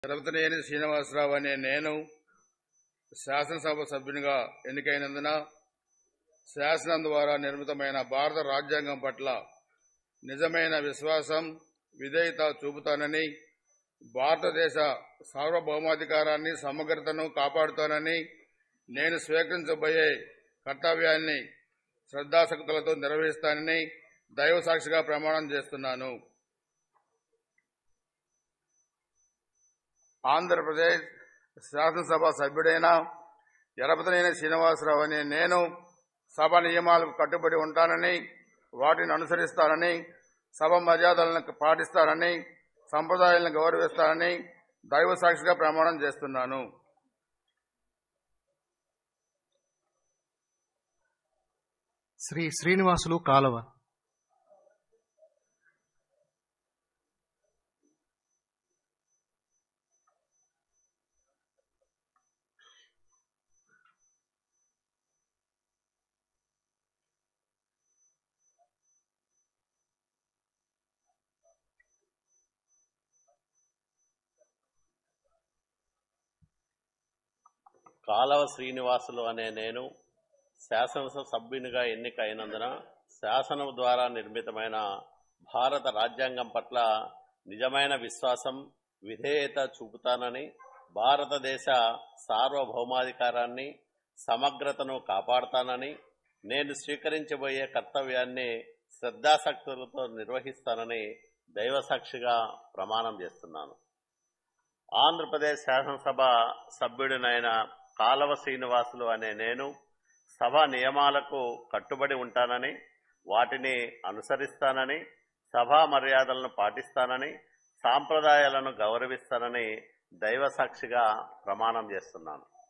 తిరుపతినేని శ్రీనివాసరావు అనే నేను శాసనసభ సభ్యునిగా ఎన్నికైనందున శాసనం ద్వారా నిర్మితమైన భారత రాజ్యాంగం పట్ల నిజమైన విశ్వాసం విధేయత చూపుతానని భారతదేశ సార్వభౌమాధికారాన్ని సమగ్రతను కాపాడుతానని నేను స్వీకరించబోయే కర్తవ్యాన్ని శ్రద్ధాశక్తులతో నిర్వహిస్తానని దైవ సాక్షిగా ప్రమాణం చేస్తున్నాను ఆంధ్రప్రదేశ్ శాసనసభ సభ్యుడైన ఎరపతనేని శ్రీనివాసరావు అనే నేను సభ నియమాలకు కట్టుబడి ఉంటానని వాటిని అనుసరిస్తానని సభ మర్యాదలను పాటిస్తానని సంప్రదాయాలను గౌరవిస్తానని దైవ సాక్షిగా ప్రమాణం చేస్తున్నాను శ్రీ శ్రీనివాసులు కాలవ కాలవ శ్రీనివాసులు అనే నేను శాసనసభ సభ్యునిగా ఎన్నిక అయినందున శాసనం ద్వారా నిర్మితమైన భారత రాజ్యాంగం పట్ల నిజమైన విశ్వాసం విధేయత చూపుతానని భారతదేశ సార్వభౌమాధికారాన్ని సమగ్రతను కాపాడుతానని నేను స్వీకరించబోయే కర్తవ్యాన్ని శ్రద్ధాసక్తులతో నిర్వహిస్తానని దైవసాక్షిగా ప్రమాణం చేస్తున్నాను ఆంధ్రప్రదేశ్ శాసనసభ సభ్యుడినైన కాలవ శ్రీనివాసులు అనే నేను సభ నియమాలకు కట్టుబడి ఉంటానని వాటిని అనుసరిస్తానని సభా మర్యాదలను పాటిస్తానని సాంప్రదాయాలను గౌరవిస్తానని దైవ సాక్షిగా ప్రమాణం చేస్తున్నాను